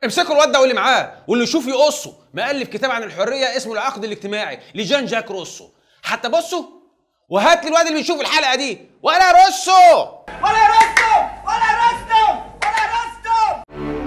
امسكوا الواد ده واللي معاه واللي يشوف يقصه مؤلف كتاب عن الحريه اسمه العقد الاجتماعي لجان جاك روسو حتى بصوا وهات لي الواد اللي بيشوف الحلقه دي ولا روسو ولا رستم ولا رستم ولا رستم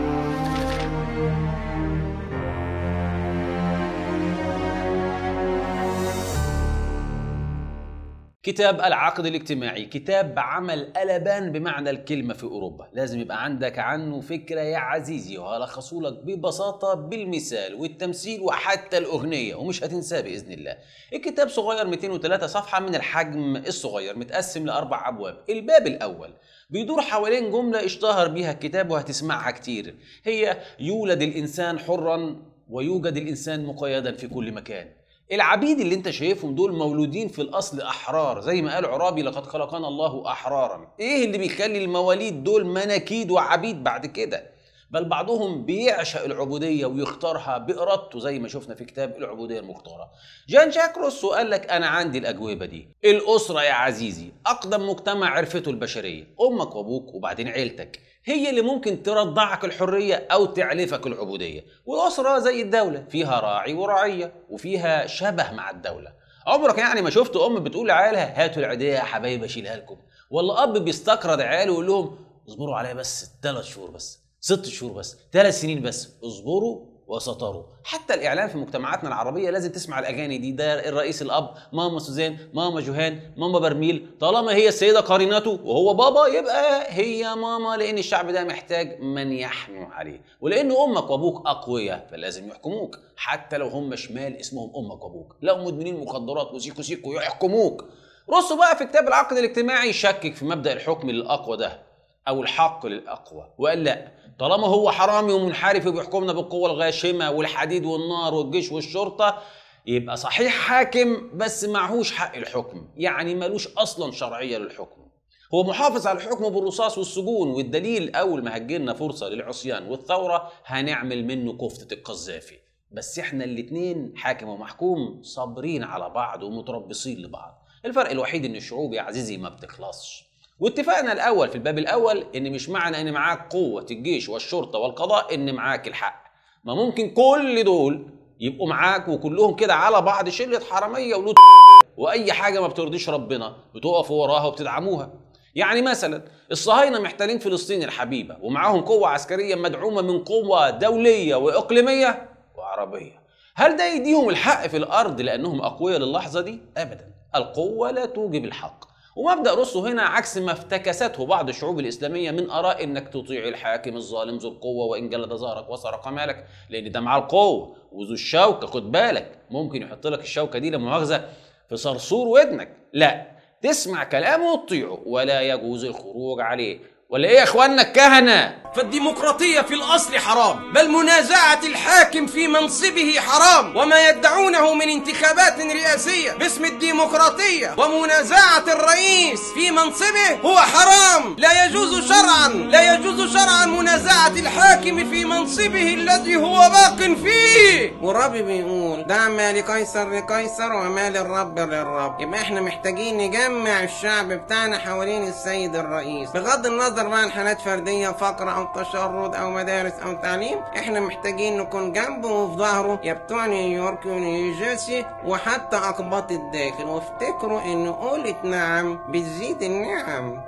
كتاب العقد الاجتماعي كتاب عمل قلبان بمعنى الكلمة في أوروبا لازم يبقى عندك عنه فكرة يا عزيزي وهلخصه لك ببساطة بالمثال والتمثيل وحتى الأغنية ومش هتنساه بإذن الله الكتاب صغير 203 صفحة من الحجم الصغير متقسم لأربع أبواب الباب الأول بيدور حوالين جملة اشتهر بيها الكتاب وهتسمعها كتير هي يولد الإنسان حرا ويوجد الإنسان مقيدا في كل مكان العبيد اللي انت شايفهم دول مولودين في الاصل احرار زي ما قال عرابي لقد خلقنا الله احرارا ايه اللي بيخلي المواليد دول مناكيد وعبيد بعد كده بل بعضهم بيعشق العبودية ويختارها بإرادته زي ما شفنا في كتاب العبودية المختارة جان جاك روسو قال لك أنا عندي الأجوبة دي الأسرة يا عزيزي أقدم مجتمع عرفته البشرية أمك وأبوك وبعدين عيلتك هي اللي ممكن ترضعك الحرية أو تعلفك العبودية والأسرة زي الدولة فيها راعي ورعية وفيها شبه مع الدولة عمرك يعني ما شفت أم بتقول لعيالها هاتوا العيدية يا حبايبي أشيلها لكم ولا أب بيستقرض عياله ويقول لهم اصبروا عليا بس ثلاث شهور بس ست شهور بس ثلاث سنين بس اصبروا وسطروا حتى الاعلام في مجتمعاتنا العربيه لازم تسمع الاغاني دي ده الرئيس الاب ماما سوزان ماما جوهان ماما برميل طالما هي السيده قرينته وهو بابا يبقى هي ماما لان الشعب ده محتاج من يحنو عليه ولان امك وابوك اقوياء فلازم يحكموك حتى لو هم شمال اسمهم امك وابوك لو مدمنين مخدرات وسيكو سيكو يحكموك رصوا بقى في كتاب العقد الاجتماعي يشكك في مبدا الحكم للاقوى ده او الحق للاقوى وقال لا طالما هو حرامي ومنحرف وبيحكمنا بالقوه الغاشمه والحديد والنار والجيش والشرطه يبقى صحيح حاكم بس معهوش حق الحكم يعني ملوش اصلا شرعيه للحكم هو محافظ على الحكم بالرصاص والسجون والدليل اول ما هتجيلنا فرصه للعصيان والثوره هنعمل منه كفته القذافي بس احنا الاتنين حاكم ومحكوم صابرين على بعض ومتربصين لبعض الفرق الوحيد ان الشعوب يا عزيزي ما بتخلصش واتفقنا الاول في الباب الاول ان مش معنى ان معاك قوه الجيش والشرطه والقضاء ان معاك الحق ما ممكن كل دول يبقوا معاك وكلهم كده على بعض شله حراميه ولوت واي حاجه ما بترضيش ربنا بتقفوا وراها وبتدعموها يعني مثلا الصهاينه محتلين فلسطين الحبيبه ومعاهم قوه عسكريه مدعومه من قوه دوليه واقليميه وعربيه هل ده يديهم الحق في الارض لانهم اقوياء للحظه دي ابدا القوه لا توجب الحق ومبدا روسو هنا عكس ما افتكسته بعض الشعوب الاسلاميه من اراء انك تطيع الحاكم الظالم ذو القوه وان جلد ظهرك وسرق مالك لان ده معاه القوه وذو الشوكه خد بالك ممكن يحط لك الشوكه دي لمؤاخذه في صرصور ودنك لا تسمع كلامه وتطيعه ولا يجوز الخروج عليه ولا ايه يا اخوانا الكهنه فالديمقراطية في الأصل حرام بل منازعة الحاكم في منصبه حرام وما يدعونه من انتخابات رئاسية باسم الديمقراطية ومنازعة الرئيس في منصبه هو حرام لا يجوز شرعا لا يجوز شرعا منازعة الحاكم في منصبه الذي هو باق فيه والرب بيقول دع ما لقيصر لقيصر وما للرب للرب يبقى احنا محتاجين نجمع الشعب بتاعنا حوالين السيد الرئيس بغض النظر بقى عن حالات فردية فقر او تشرد او مدارس او تعليم احنا محتاجين نكون جنبه وفي ظهره يا بتوع نيويورك ونيوجيرسي وحتى اقباط الداخل وافتكروا ان قولة نعم بتزيد النعم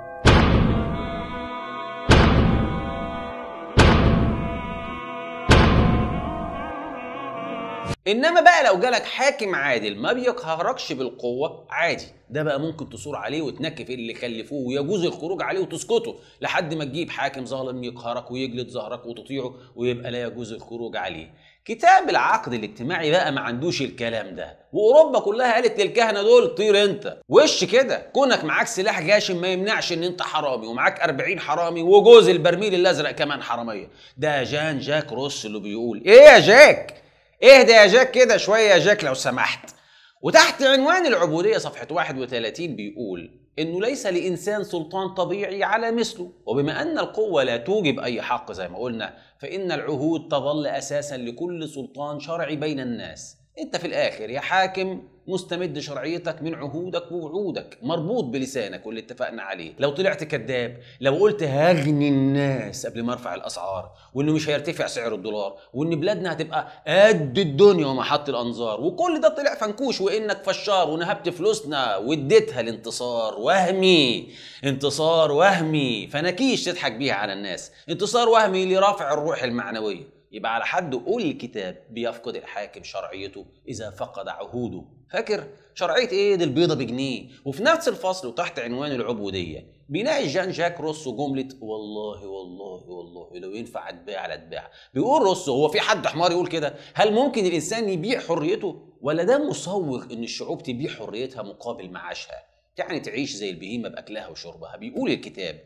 انما بقى لو جالك حاكم عادل ما بيقهركش بالقوه عادي ده بقى ممكن تصور عليه وتنكف اللي خلفوه ويجوز الخروج عليه وتسكته لحد ما تجيب حاكم ظالم يقهرك ويجلد ظهرك وتطيعه ويبقى لا يجوز الخروج عليه كتاب العقد الاجتماعي بقى ما عندوش الكلام ده واوروبا كلها قالت للكهنه دول طير انت وش كده كونك معاك سلاح جاشم ما يمنعش ان انت حرامي ومعاك 40 حرامي وجوز البرميل الازرق كمان حراميه ده جان جاك روس اللي بيقول ايه يا جاك اهدى يا جاك كده شويه يا جاك لو سمحت وتحت عنوان العبوديه صفحه 31 بيقول انه ليس لانسان سلطان طبيعي على مثله وبما ان القوه لا توجب اي حق زي ما قلنا فان العهود تظل اساسا لكل سلطان شرعي بين الناس انت في الاخر يا حاكم مستمد شرعيتك من عهودك ووعودك مربوط بلسانك واللي اتفقنا عليه لو طلعت كذاب لو قلت هغني الناس قبل ما ارفع الاسعار وانه مش هيرتفع سعر الدولار وان بلادنا هتبقى قد الدنيا ومحط الانظار وكل ده طلع فنكوش وانك فشار ونهبت فلوسنا واديتها لانتصار وهمي انتصار وهمي فنكيش تضحك بيها على الناس انتصار وهمي لرفع الروح المعنويه يبقى على حد قول الكتاب بيفقد الحاكم شرعيته اذا فقد عهوده فاكر شرعيه ايه دي البيضه بجنيه وفي نفس الفصل وتحت عنوان العبوديه بيناقش جان جاك روسو جمله والله والله والله لو ينفع اتباع على اتباع بيقول روسو هو في حد حمار يقول كده هل ممكن الانسان يبيع حريته ولا ده مسوغ ان الشعوب تبيع حريتها مقابل معاشها يعني تعيش زي البهيمه باكلها وشربها بيقول الكتاب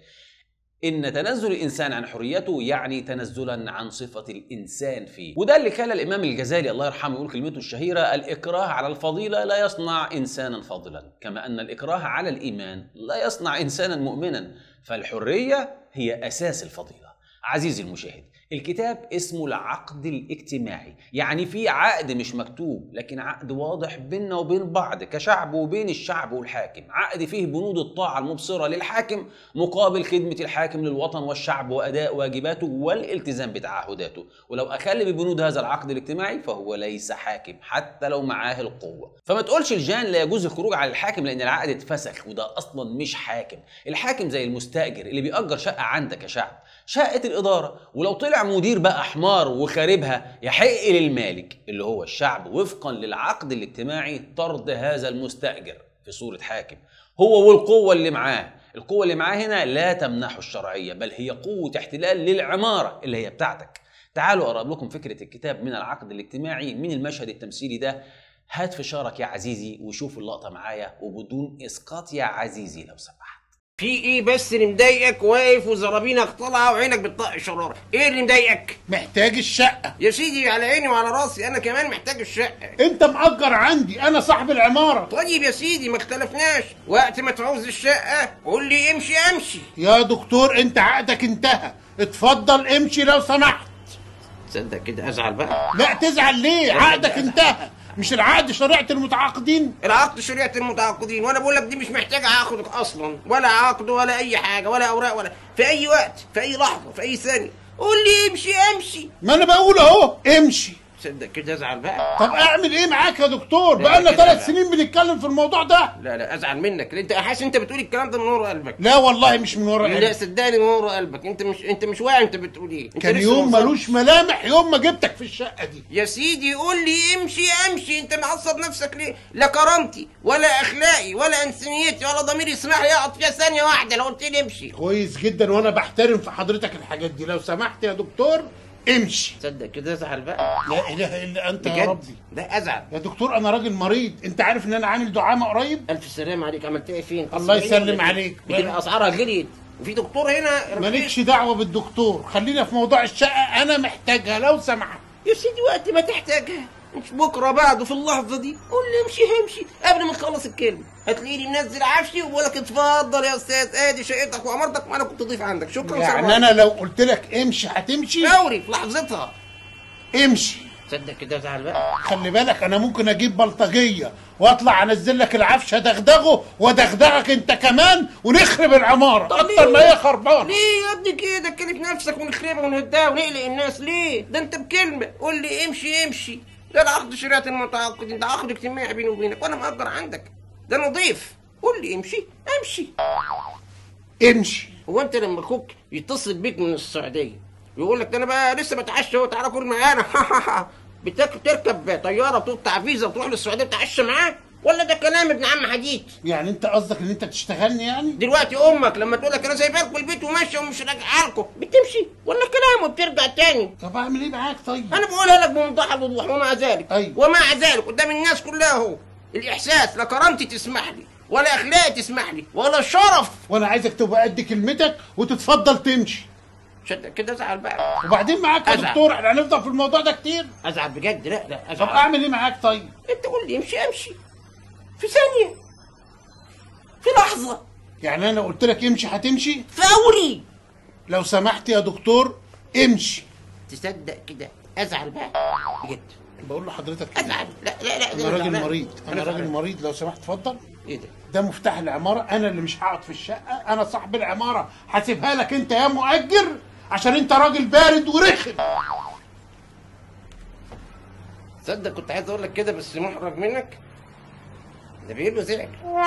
إن تنزل الإنسان عن حريته يعني تنزلا عن صفة الإنسان فيه وده اللي خلى الإمام الجزالي الله يرحمه يقول كلمته الشهيرة الإكراه على الفضيلة لا يصنع إنسانا فاضلا كما أن الإكراه على الإيمان لا يصنع إنسانا مؤمنا فالحرية هي أساس الفضيلة عزيزي المشاهد الكتاب اسمه العقد الاجتماعي يعني في عقد مش مكتوب لكن عقد واضح بيننا وبين بعض كشعب وبين الشعب والحاكم عقد فيه بنود الطاعة المبصرة للحاكم مقابل خدمة الحاكم للوطن والشعب وأداء واجباته والالتزام بتعهداته ولو أخل ببنود هذا العقد الاجتماعي فهو ليس حاكم حتى لو معاه القوة فما تقولش الجان لا يجوز الخروج على الحاكم لأن العقد اتفسخ وده أصلا مش حاكم الحاكم زي المستأجر اللي بيأجر شقة عندك كشعب شقة الإدارة ولو طلع مدير بقى حمار وخاربها يحق للمالك اللي هو الشعب وفقا للعقد الاجتماعي طرد هذا المستأجر في صورة حاكم هو والقوة اللي معاه القوة اللي معاه هنا لا تمنحه الشرعية بل هي قوة احتلال للعمارة اللي هي بتاعتك تعالوا أقرب لكم فكرة الكتاب من العقد الاجتماعي من المشهد التمثيلي ده هات فشارك يا عزيزي وشوف اللقطة معايا وبدون إسقاط يا عزيزي لو سمحت في ايه بس اللي مضايقك واقف وزرابينك طالعه وعينك بتطق شراره ايه اللي مضايقك محتاج الشقة يا سيدي على عيني وعلى راسي انا كمان محتاج الشقه انت مأجر عندي انا صاحب العمارة طيب يا سيدي ما اختلفناش وقت ما تعوز الشقه قول لي امشي امشي يا دكتور انت عقدك انتهى اتفضل امشي لو سمحت تصدق كده ازعل بقى لا تزعل ليه عقدك انتهى مش العقد شريعة المتعاقدين العقد شريعه المتعاقدين وانا بقول لك دي مش محتاجه عقدك اصلا ولا عقد ولا اي حاجه ولا اوراق ولا في اي وقت في اي لحظه في اي ثانيه قول لي امشي امشي ما انا بقول اهو امشي تصدق كده ازعل بقى طب اعمل ايه معاك يا دكتور لا، بقالنا كده ثلاث لا. سنين بنتكلم في الموضوع ده لا لا ازعل منك انت حاسس انت بتقول الكلام ده من ورا قلبك لا والله مش من ورا لا قلبي. صدقني من ورا قلبك انت مش انت مش واعي انت بتقول ايه انت كان لسه يوم ما ملوش ملامح يوم ما جبتك في الشقة دي يا سيدي قول لي امشي امشي انت معصب نفسك ليه لا كرامتي ولا اخلاقي ولا انسانيتي ولا ضميري يسمح لي اقعد فيها ثانيه واحده لو قلت لي امشي كويس جدا وانا بحترم في حضرتك الحاجات دي لو سمحت يا دكتور امشي تصدق كده ازعل بقى لا اله الا انت يا بجد ربي لا ازعل يا دكتور انا راجل مريض انت عارف ان انا عامل دعامة قريب الف سلام عليك عملت ايه فين الله قصة يسلم عيني ولا عليك. إيه؟ بتبقى اسعارها غليت وفي دكتور هنا مالكش دعوة بالدكتور خلينا في موضوع الشقة انا محتاجها لو سمحت يا سيدي وقت ما تحتاجها مش بكره بعده في اللحظه دي قول لي امشي همشي قبل ما تخلص الكلمه هتلاقيني منزل عفشي وبقول لك اتفضل يا استاذ ادي شقتك وامرتك وانا كنت ضيف عندك شكرا يعني انا لو قلت لك امشي هتمشي فوري في لحظتها امشي تصدق كده ازعل بقى خلي بالك انا ممكن اجيب بلطجية واطلع انزل لك العفش ادغدغه وادغدغك انت كمان ونخرب العمارة طب اكتر ليه؟ ما هي خربانة ليه يا ابني كده كلف نفسك ونخربها ونهدها ونقلق الناس ليه ده انت بكلمه قول لي امشي امشي ده العقد شريعه المتعاقدين ده عقد اجتماعي بيني وبينك وانا مأجر عندك ده نضيف قول لي امشي امشي امشي هو انت لما اخوك يتصل بيك من السعوديه ويقول لك ده انا بقى لسه بتعشى اهو تعالى كل معانا بتك- تركب طياره وتقطع فيزا وتروح للسعوديه تتعشى معاه ولا ده كلام ابن عم حديد يعني انت قصدك ان انت تشتغلني يعني دلوقتي امك لما تقول لك انا سايباك البيت وماشيه ومش راجعه لكم بتمشي ولا كلام وبترجع تاني طب اعمل ايه معاك طيب انا بقولها لك بمنتهى الوضوح ومع ذلك أيوة. ومع ذلك قدام الناس كلها اهو الاحساس لا كرامتي تسمح لي ولا اخلاقي تسمح لي ولا شرف وانا عايزك تبقى قد كلمتك وتتفضل تمشي شد كده ازعل بقى وبعدين معاك يا أزعل. دكتور احنا هنفضل في الموضوع ده كتير ازعل بجد لا لا طب ازعل اعمل ايه معاك طيب انت قول لي امشي امشي في ثانيه في لحظه يعني انا قلت لك امشي هتمشي فوري لو سمحت يا دكتور امشي تصدق كده ازعل بقى بجد بقول لحضرتك كده. ازعل لا لا لا انا راجل لا. مريض انا أنا راجل زعلان. مريض لو سمحت اتفضل ايه ده ده مفتاح العمارة أنا اللي مش هقعد في الشقة أنا صاحب العمارة هسيبها لك أنت يا مؤجر عشان أنت راجل بارد ورخم تصدق كنت عايز اقول لك كده بس محرج منك ده بيقول له زعل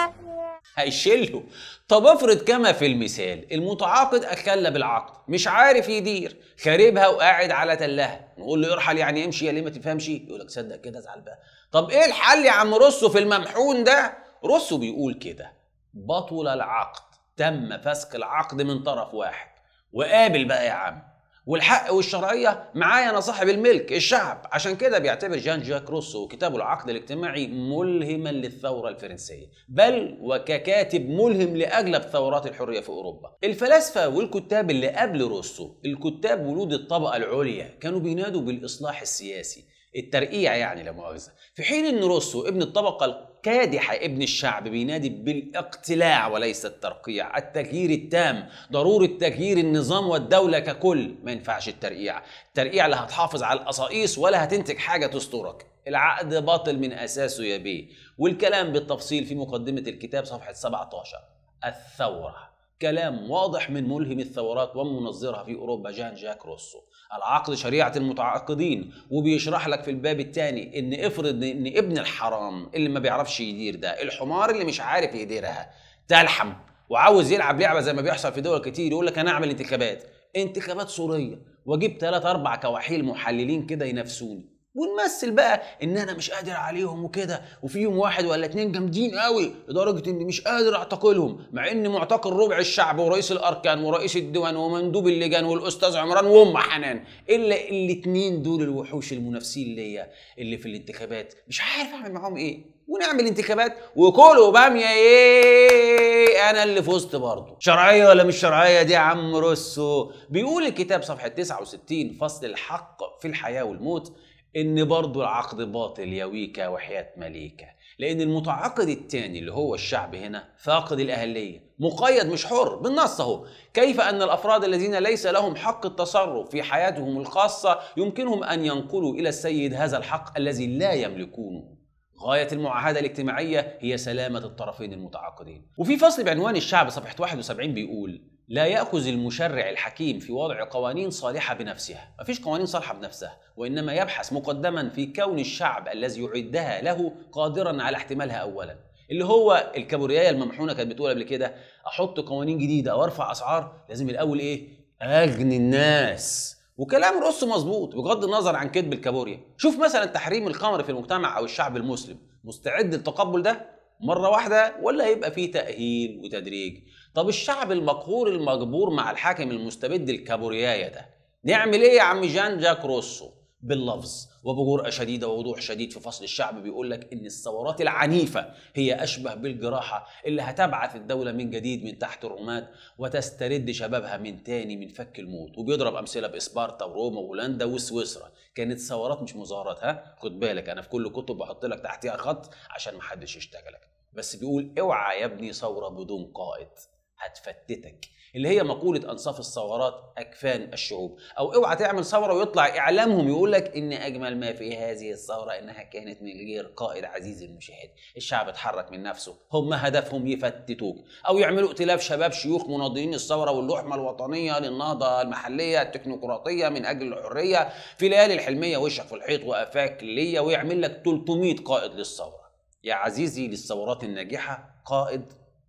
هيشيله طب افرض كما في المثال المتعاقد اخل بالعقد مش عارف يدير خاربها وقاعد على تلها نقول له ارحل يعني امشي يا ليه ما تفهمش يقول لك صدق كده ازعل بقى طب ايه الحل يا عم روسو في الممحون ده روسو بيقول كده بطل العقد تم فسخ العقد من طرف واحد وقابل بقى يا عم والحق والشرعية معايا أنا صاحب الملك الشعب عشان كده بيعتبر جان جاك روسو كتابه العقد الاجتماعي ملهما للثورة الفرنسية بل وككاتب ملهم لأغلب ثورات الحرية في أوروبا الفلاسفة والكتاب اللي قبل روسو الكتاب ولود الطبقة العليا كانوا بينادوا بالإصلاح السياسي الترقيع يعني لا مؤاخذة في حين ان روسو ابن الطبقة الكادحة ابن الشعب بينادي بالاقتلاع وليس الترقيع التغيير التام ضرورة تغيير النظام والدولة ككل ما ينفعش الترقيع الترقيع لا هتحافظ على القصاقيس ولا هتنتج حاجة تسترك العقد باطل من أساسه يا بيه والكلام بالتفصيل في مقدمة الكتاب صفحة 17 الثورة كلام واضح من ملهم الثورات ومنظرها في اوروبا جان جاك روسو العقد شريعه المتعاقدين وبيشرح لك في الباب الثاني ان افرض ان ابن الحرام اللي ما بيعرفش يدير ده الحمار اللي مش عارف يديرها تلحم وعاوز يلعب لعبه زي ما بيحصل في دول كتير يقول لك انا اعمل انتخابات انتخابات سوريه واجيب ثلاث اربع كواحيل محللين كده ينافسوني ونمثل بقى ان انا مش قادر عليهم وكده وفيهم واحد ولا اتنين جامدين قوي لدرجه اني مش قادر اعتقلهم مع اني معتقل ربع الشعب ورئيس الاركان ورئيس الديوان ومندوب اللجان والاستاذ عمران وام حنان الا الاتنين دول الوحوش المنافسين ليا اللي في الانتخابات مش عارف اعمل معاهم ايه ونعمل انتخابات وكلوا باميه ايه انا اللي فزت برضه شرعيه ولا مش شرعيه دي يا عم روسو بيقول الكتاب صفحه 69 فصل الحق في الحياه والموت ان برضه العقد باطل يا ويكا وحياة مليكة لان المتعاقد الثاني اللي هو الشعب هنا فاقد الاهلية مقيد مش حر بالنص اهو كيف ان الافراد الذين ليس لهم حق التصرف في حياتهم الخاصة يمكنهم ان ينقلوا الى السيد هذا الحق الذي لا يملكونه غاية المعاهدة الاجتماعية هي سلامة الطرفين المتعاقدين. وفي فصل بعنوان الشعب صفحة 71 بيقول: لا يأخذ المشرع الحكيم في وضع قوانين صالحة بنفسها، مفيش قوانين صالحة بنفسها، وإنما يبحث مقدما في كون الشعب الذي يعدها له قادرا على احتمالها أولا. اللي هو الكابورياية الممحونة كانت بتقول قبل كده أحط قوانين جديدة أو أرفع أسعار لازم الأول إيه؟ أغني الناس. وكلام روس مظبوط بغض النظر عن كذب الكابوريا شوف مثلا تحريم الخمر في المجتمع او الشعب المسلم مستعد للتقبل ده مره واحده ولا هيبقى فيه تاهيل وتدريج طب الشعب المقهور المجبور مع الحاكم المستبد الكابوريايا ده نعمل ايه يا عم جان جاك روسو باللفظ وبجرأة شديدة ووضوح شديد في فصل الشعب بيقول لك إن الثورات العنيفة هي أشبه بالجراحة اللي هتبعث الدولة من جديد من تحت الرماد وتسترد شبابها من تاني من فك الموت وبيضرب أمثلة بإسبارتا وروما وهولندا وسويسرا كانت ثورات مش مظاهرات ها خد بالك أنا في كل كتب بحط لك تحتيها خط عشان محدش يشتغلك بس بيقول اوعى يا ابني ثورة بدون قائد هتفتتك اللي هي مقولة أنصاف الثورات أكفان الشعوب أو اوعى تعمل ثورة ويطلع إعلامهم يقول لك إن أجمل ما في هذه الثورة إنها كانت من غير قائد عزيزي المشاهد الشعب اتحرك من نفسه هم هدفهم يفتتوك أو يعملوا ائتلاف شباب شيوخ مناضلين الثورة واللحمة الوطنية للنهضة المحلية التكنوقراطية من أجل الحرية في ليالي الحلمية وشك في الحيط وآفاك ليا ويعمل لك 300 قائد للثورة يا عزيزي للثورات الناجحة قائد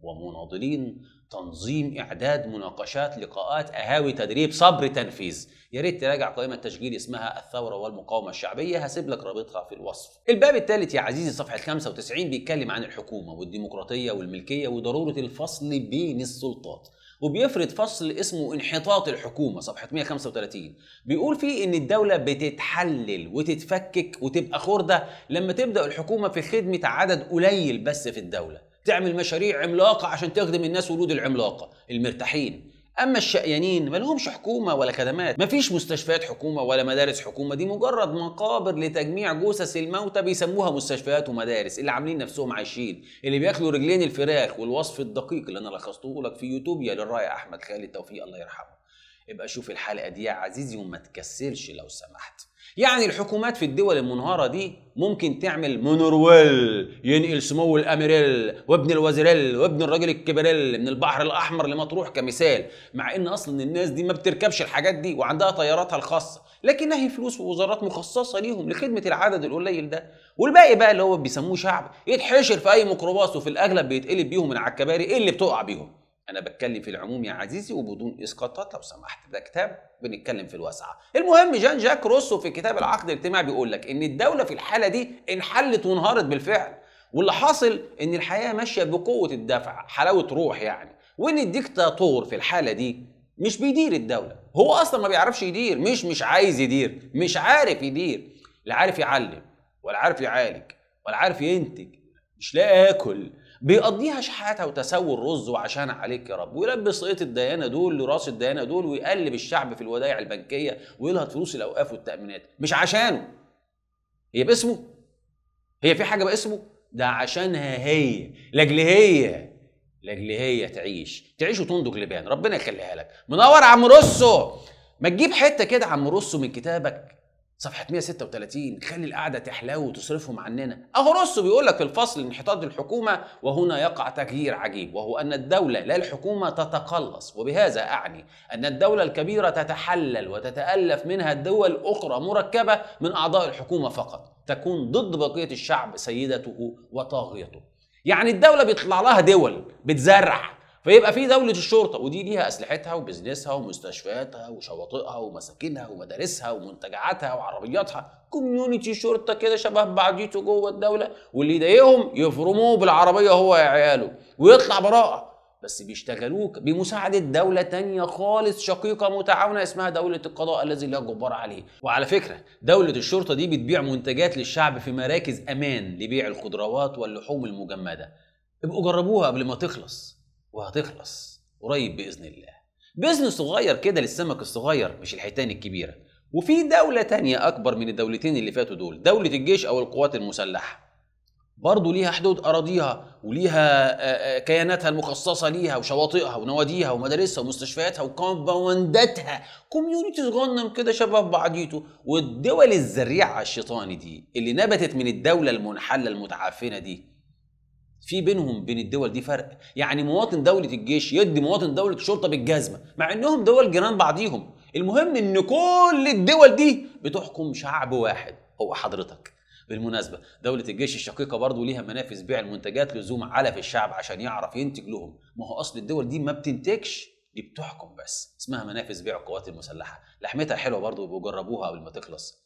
ومناضلين تنظيم اعداد مناقشات لقاءات اهاوي تدريب صبر تنفيذ يا ريت تراجع قائمه تشغيل اسمها الثوره والمقاومه الشعبيه هسيب لك رابطها في الوصف الباب الثالث يا عزيزي صفحه 95 بيتكلم عن الحكومه والديمقراطيه والملكيه وضروره الفصل بين السلطات وبيفرض فصل اسمه انحطاط الحكومه صفحه 135 بيقول فيه ان الدوله بتتحلل وتتفكك وتبقى خرده لما تبدا الحكومه في خدمه عدد قليل بس في الدوله تعمل مشاريع عملاقه عشان تخدم الناس ولود العملاقه المرتاحين اما الشقيانين ما لهمش حكومه ولا خدمات مفيش مستشفيات حكومه ولا مدارس حكومه دي مجرد مقابر لتجميع جثث الموتى بيسموها مستشفيات ومدارس اللي عاملين نفسهم عايشين اللي بياكلوا رجلين الفراخ والوصف الدقيق اللي انا لخصته لك في يوتوبيا للراعي احمد خالد توفيق الله يرحمه ابقى شوف الحلقه دي يا عزيزي وما تكسلش لو سمحت يعني الحكومات في الدول المنهارة دي ممكن تعمل مونورويل ينقل سمو الأميريل وابن الوزيريل وابن الراجل الكبيريل من البحر الأحمر لمطروح كمثال مع إن أصلا الناس دي ما بتركبش الحاجات دي وعندها طياراتها الخاصة لكنها هي فلوس ووزارات مخصصة ليهم لخدمة العدد القليل ده والباقي بقى اللي هو بيسموه شعب يتحشر في أي ميكروباص وفي الأغلب بيتقلب بيهم من على الكباري اللي بتقع بيهم انا بتكلم في العموم يا عزيزي وبدون اسقاطات لو سمحت ده كتاب بنتكلم في الواسعه المهم جان جاك روسو في كتاب العقد الاجتماعي بيقول لك ان الدوله في الحاله دي انحلت وانهارت بالفعل واللي حاصل ان الحياه ماشيه بقوه الدفع حلاوه روح يعني وان الديكتاتور في الحاله دي مش بيدير الدوله هو اصلا ما بيعرفش يدير مش مش عايز يدير مش عارف يدير لا عارف يعلم ولا عارف يعالج ولا عارف ينتج مش لاقي ياكل بيقضيها شحاته وتسوي الرز وعشان عليك يا رب ويلبس قيط الديانه دول لراس الديانه دول ويقلب الشعب في الودائع البنكيه ويلهط فلوس الاوقاف والتامينات مش عشانه هي باسمه هي في حاجه باسمه ده عشانها هي لاجل هي لاجل هي تعيش تعيش وتنضج لبان ربنا يخليها لك منور عم روسو ما تجيب حته كده عم روسو من كتابك صفحة 136 خلي القعدة تحلو وتصرفهم عننا أهو روسو بيقول لك في الفصل انحطاط الحكومة وهنا يقع تغيير عجيب وهو أن الدولة لا الحكومة تتقلص وبهذا أعني أن الدولة الكبيرة تتحلل وتتألف منها دول أخرى مركبة من أعضاء الحكومة فقط تكون ضد بقية الشعب سيدته وطاغيته يعني الدولة بيطلع لها دول بتزرع فيبقى في دولة الشرطة ودي ليها أسلحتها وبزنسها ومستشفياتها وشواطئها ومساكنها ومدارسها ومنتجعاتها وعربياتها كوميونيتي شرطة كده شبه بعضيته جوه الدولة واللي يضايقهم يفرموه بالعربية هو يا عياله ويطلع براءة بس بيشتغلوك بمساعدة دولة تانية خالص شقيقة متعاونة اسمها دولة القضاء الذي لا جبار عليه وعلى فكرة دولة الشرطة دي بتبيع منتجات للشعب في مراكز أمان لبيع الخضروات واللحوم المجمدة ابقوا جربوها قبل ما تخلص وهتخلص قريب باذن الله بزنس صغير كده للسمك الصغير مش الحيتان الكبيره وفي دولة تانية أكبر من الدولتين اللي فاتوا دول دولة الجيش أو القوات المسلحة برضه ليها حدود أراضيها وليها آه، آه، كياناتها المخصصة ليها وشواطئها ونواديها ومدارسها ومستشفياتها وكومباونداتها كوميونيتي صغنن كده شبه بعضيته والدول الزريعة الشيطاني دي اللي نبتت من الدولة المنحلة المتعفنة دي في بينهم بين الدول دي فرق يعني مواطن دولة الجيش يدي مواطن دولة الشرطة بالجزمة مع انهم دول جيران بعضيهم المهم ان كل الدول دي بتحكم شعب واحد هو حضرتك بالمناسبة دولة الجيش الشقيقة برضه ليها منافذ بيع المنتجات لزوم علف الشعب عشان يعرف ينتج لهم ما هو أصل الدول دي ما بتنتجش دي بتحكم بس اسمها منافذ بيع القوات المسلحة لحمتها حلوة برضه وجربوها قبل ما تخلص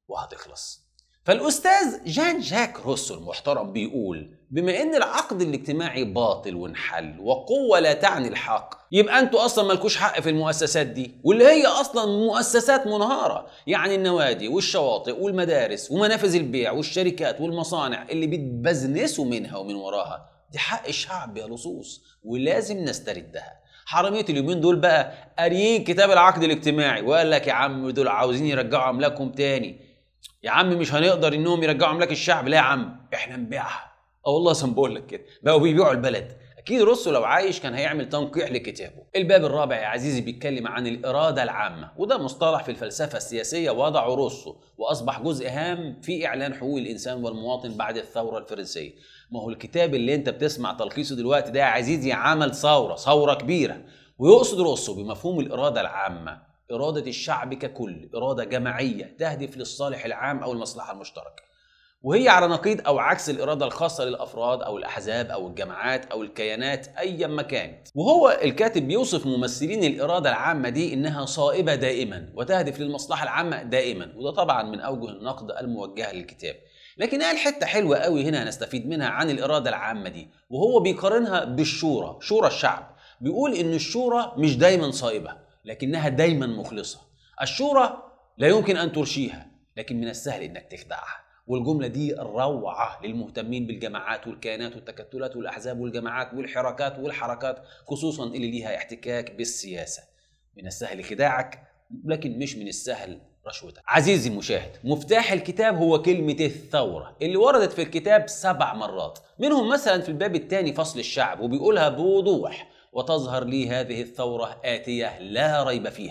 وهتخلص فالأستاذ جان جاك روسو المحترم بيقول بما إن العقد الاجتماعي باطل وانحل وقوة لا تعني الحق يبقى أنتوا أصلا مالكوش حق في المؤسسات دي واللي هي أصلا مؤسسات منهارة يعني النوادي والشواطئ والمدارس ومنافذ البيع والشركات والمصانع اللي بتبزنسوا منها ومن وراها دي حق الشعب يا لصوص ولازم نستردها حرامية اليومين دول بقى قاريين كتاب العقد الاجتماعي وقال لك يا عم دول عاوزين يرجعوا أملاكهم تاني يا عم مش هنقدر انهم يرجعوا املاك الشعب لا يا عم احنا نبيعها اه والله اصلا بقول لك كده بقوا بيبيعوا البلد اكيد روسو لو عايش كان هيعمل تنقيح لكتابه الباب الرابع يا عزيزي بيتكلم عن الاراده العامه وده مصطلح في الفلسفه السياسيه وضعه روسو واصبح جزء هام في اعلان حقوق الانسان والمواطن بعد الثوره الفرنسيه ما هو الكتاب اللي انت بتسمع تلخيصه دلوقتي ده يا عزيزي عمل ثوره ثوره كبيره ويقصد روسو بمفهوم الاراده العامه إرادة الشعب ككل إرادة جماعية تهدف للصالح العام أو المصلحة المشتركة وهي على نقيض أو عكس الإرادة الخاصة للأفراد أو الأحزاب أو الجماعات أو الكيانات أيا ما كانت وهو الكاتب بيوصف ممثلين الإرادة العامة دي إنها صائبة دائما وتهدف للمصلحة العامة دائما وده طبعا من أوجه النقد الموجهة للكتاب لكن قال حتة حلوة قوي هنا هنستفيد منها عن الإرادة العامة دي وهو بيقارنها بالشورى شورى الشعب بيقول إن الشورى مش دايما صائبة لكنها دايما مخلصة الشورى لا يمكن أن ترشيها لكن من السهل أنك تخدعها والجملة دي روعة للمهتمين بالجماعات والكيانات والتكتلات والأحزاب والجماعات والحركات والحركات خصوصا اللي ليها احتكاك بالسياسة من السهل خداعك لكن مش من السهل رشوتك عزيزي المشاهد مفتاح الكتاب هو كلمة الثورة اللي وردت في الكتاب سبع مرات منهم مثلا في الباب الثاني فصل الشعب وبيقولها بوضوح وتظهر لي هذه الثورة آتية لا ريب فيها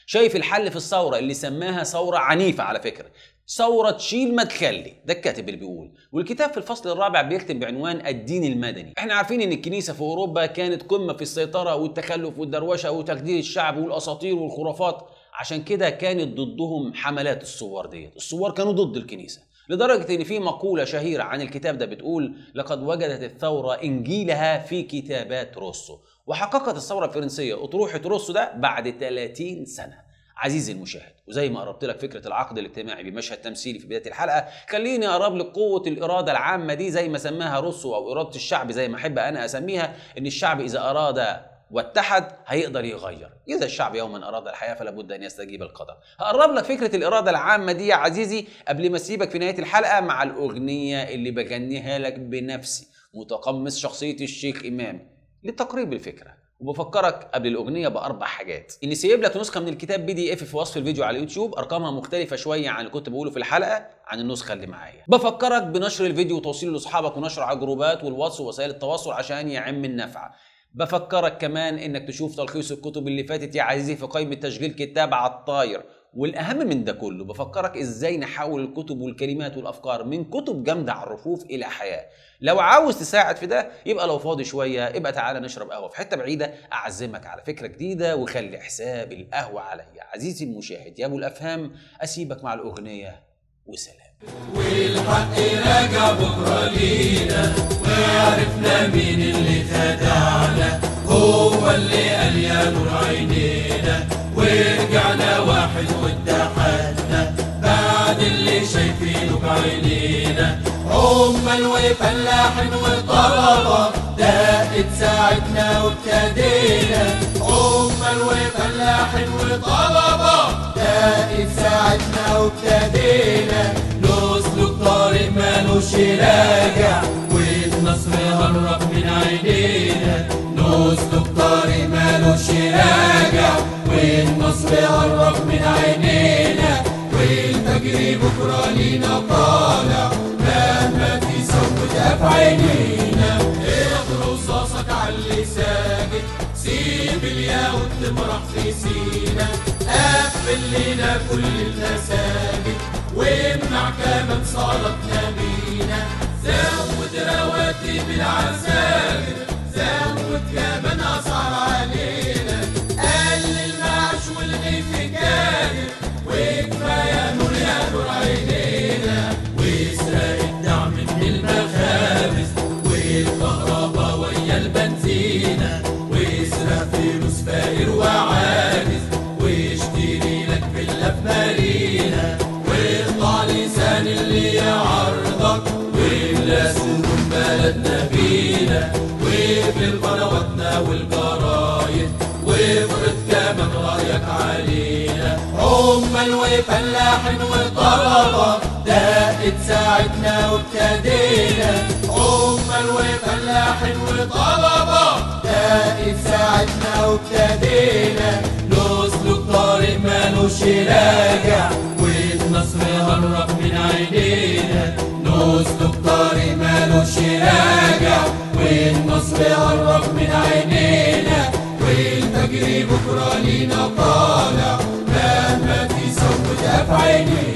شايف الحل في الثورة اللي سماها ثورة عنيفة على فكرة ثورة تشيل ما تخلي ده الكاتب اللي بيقول والكتاب في الفصل الرابع بيختم بعنوان الدين المدني احنا عارفين ان الكنيسة في اوروبا كانت قمة في السيطرة والتخلف والدروشة وتخدير الشعب والاساطير والخرافات عشان كده كانت ضدهم حملات الثوار ديت الثوار كانوا ضد الكنيسة لدرجة إن في مقولة شهيرة عن الكتاب ده بتقول لقد وجدت الثورة إنجيلها في كتابات روسو وحققت الثورة الفرنسية أطروحة روسو ده بعد 30 سنة عزيزي المشاهد وزي ما قربت لك فكره العقد الاجتماعي بمشهد تمثيلي في بدايه الحلقه خليني اقرب لك قوه الاراده العامه دي زي ما سماها روسو او اراده الشعب زي ما احب انا اسميها ان الشعب اذا اراد واتحد هيقدر يغير اذا الشعب يوما اراد الحياه فلا بد ان يستجيب القدر هقرب لك فكره الاراده العامه دي يا عزيزي قبل ما اسيبك في نهايه الحلقه مع الاغنيه اللي بغنيها لك بنفسي متقمص شخصيه الشيخ امام لتقريب الفكره وبفكرك قبل الاغنيه باربع حاجات اني سايب لك نسخه من الكتاب بي دي اف في وصف الفيديو على اليوتيوب ارقامها مختلفه شويه عن اللي كنت بقوله في الحلقه عن النسخه اللي معايا بفكرك بنشر الفيديو وتوصيله لاصحابك ونشره على الجروبات والواتس ووسائل التواصل عشان يعم النفع بفكرك كمان انك تشوف تلخيص الكتب اللي فاتت يا عزيزي في قائمه تشغيل كتاب على الطاير والاهم من ده كله بفكرك ازاي نحول الكتب والكلمات والافكار من كتب جامده على الرفوف الى حياه لو عاوز تساعد في ده يبقى لو فاضي شويه يبقى تعالى نشرب قهوه في حته بعيده اعزمك على فكره جديده وخلي حساب القهوه عليا عزيزي المشاهد يا ابو الافهام اسيبك مع الاغنيه وسلام والحق راجع بكره لينا وعرفنا مين اللي خدعنا هو اللي قال يا نور عينينا ورجعنا واحد واتحدنا بعد اللي شايفينه بعينينا عمال وفلاح وطلبة دقت ساعتنا وابتدينا عمال وفلاح وطلبة دقت ساعتنا وابتدينا نسلك طريق مالوش راجع والنصر هرب من عينينا نسلك طريق مالوش راجع والنصر هرب من عينينا والفجر بكرة لينا طالع مهما تسودها في عينينا اضرب رصاصك على اللي ساجد سيب الياقوت تمرح في سينا قفل لنا كل المساجد وامنع كمان صلاتنا بينا زود رواتب العساكر زود كمان اسعار علينا قلل المعاش والغي في كاهر وكفايه نور يا نور عينينا واسرق الدعم من المخابز والكهرباء ويا البنزينة واسرق فلوس فقير وعاجز واشتري لك فيلا في مارينا واقطع لسان اللي يعرضك واملا سجون بلدنا بينا واقفل قنواتنا والجرايد وافرض كمان رايك علينا عمال وفلاح وطلبة دقت ساعتنا وابتدينا عمال وفلاح وطلبة دقت ساعتنا وابتدينا نسلك طريق مالوش راجع والنصر هرب من عينينا نسلك طريق مالوش راجع والنصر هرب من عينينا والفجر بكرة لينا طالع مهما تسودها في عينينا